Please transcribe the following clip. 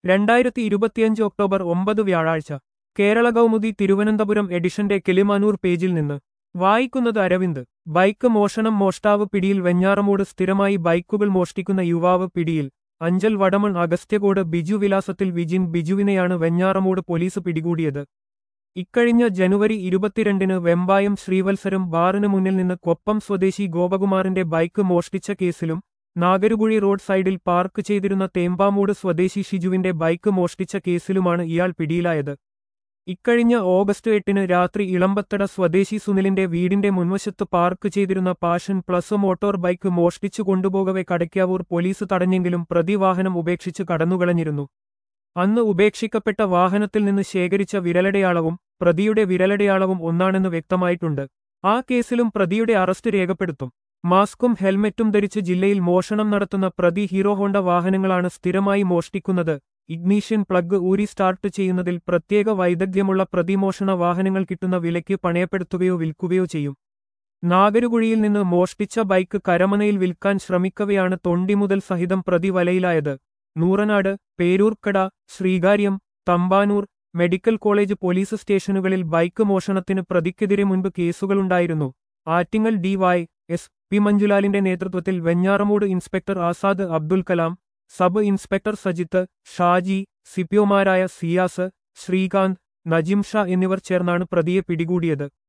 രണ്ടായിരത്തി ഇരുപത്തിയഞ്ച് ഒക്ടോബർ ഒമ്പത് വ്യാഴാഴ്ച കേരള കൗമുദി തിരുവനന്തപുരം എഡിഷന്റെ കിളിമാനൂർ പേജിൽ നിന്ന് വായിക്കുന്നത് അരവിന്ദ് ബൈക്ക് മോഷണം മോഷ്ടാവ് പിടിയിൽ വെഞ്ഞാറമൂട് സ്ഥിരമായി ബൈക്കുകൾ മോഷ്ടിക്കുന്ന യുവാവ് പിടിയിൽ അഞ്ചൽ വടമൺ അഗസ്ത്യകോട് ബിജു വിലാസത്തിൽ വിജിൻ ബിജുവിനെയാണ് വെഞ്ഞാറമൂട് പോലീസ് പിടികൂടിയത് ഇക്കഴിഞ്ഞ ജനുവരി ഇരുപത്തിരണ്ടിന് വെമ്പായം ശ്രീവത്സരം ബാറിന് മുന്നിൽ നിന്ന് കൊപ്പം സ്വദേശി ഗോപകുമാറിന്റെ ബൈക്ക് മോഷ്ടിച്ച കേസിലും നാഗരുകുഴി റോഡ് സൈഡിൽ പാർക്ക് ചെയ്തിരുന്ന തേമ്പാമൂട് സ്വദേശി ഷിജുവിന്റെ ബൈക്ക് മോഷ്ടിച്ച കേസിലുമാണ് ഇയാൾ പിടിയിലായത് ഇക്കഴിഞ്ഞ ഓഗസ്റ്റ് എട്ടിന് രാത്രി ഇളമ്പത്തട സ്വദേശി സുനിലിന്റെ വീടിന്റെ മുൻവശത്ത് പാർക്ക് ചെയ്തിരുന്ന പാഷൻ പ്ലസ് മോട്ടോർ ബൈക്ക് മോഷ്ടിച്ചു കൊണ്ടുപോകവെ കടയ്ക്കാവൂർ പോലീസ് തടഞ്ഞെങ്കിലും പ്രതി വാഹനം ഉപേക്ഷിച്ച് കടന്നുകളഞ്ഞിരുന്നു അന്ന് ഉപേക്ഷിക്കപ്പെട്ട വാഹനത്തിൽ നിന്ന് ശേഖരിച്ച വിരലടയാളവും പ്രതിയുടെ വിരലടയാളവും ഒന്നാണെന്ന് വ്യക്തമായിട്ടുണ്ട് ആ കേസിലും പ്രതിയുടെ അറസ്റ്റ് രേഖപ്പെടുത്തും മാസ്കും ഹെൽമറ്റും ധരിച്ച് ജില്ലയിൽ മോഷണം നടത്തുന്ന പ്രതി ഹീറോ ഹോണ്ട വാഹനങ്ങളാണ് സ്ഥിരമായി മോഷ്ടിക്കുന്നത് ഇഗ്നീഷ്യൻ പ്ലഗ് ഊരി സ്റ്റാർട്ട് ചെയ്യുന്നതിൽ പ്രത്യേക വൈദഗ്ധ്യമുള്ള പ്രതിമോഷണ വാഹനങ്ങൾ കിട്ടുന്ന വിലയ്ക്ക് പണയപ്പെടുത്തുകയോ വിൽക്കുകയോ ചെയ്യും നാഗരുകുഴിയിൽ നിന്ന് മോഷ്ടിച്ച ബൈക്ക് കരമനയിൽ വിൽക്കാൻ ശ്രമിക്കവെയാണ് തൊണ്ടി മുതൽ സഹിതം പ്രതി വലയിലായത് Nooranad Peroorkada Sreekaryam Thampanoor medical college police സ്റ്റേഷനുകളിൽ ബൈക്ക് മോഷണത്തിന് പ്രതിക്കെതിരെ മുൻപ് കേസുകളുണ്ടായിരുന്നു Attingal D Y S P മഞ്ജുലാലിന്റെ നേതൃത്വത്തിൽ Venjaramoodu inspector Azad Abdul Kalam sub inspector Sajith Shaji സിപിഒമാരായ സിയാസ് ശ്രീകാന്ത് നജിം ഷാ എന്നിവർ ചേർന്നാണ് പ്രതിയെ പിടികൂടിയത്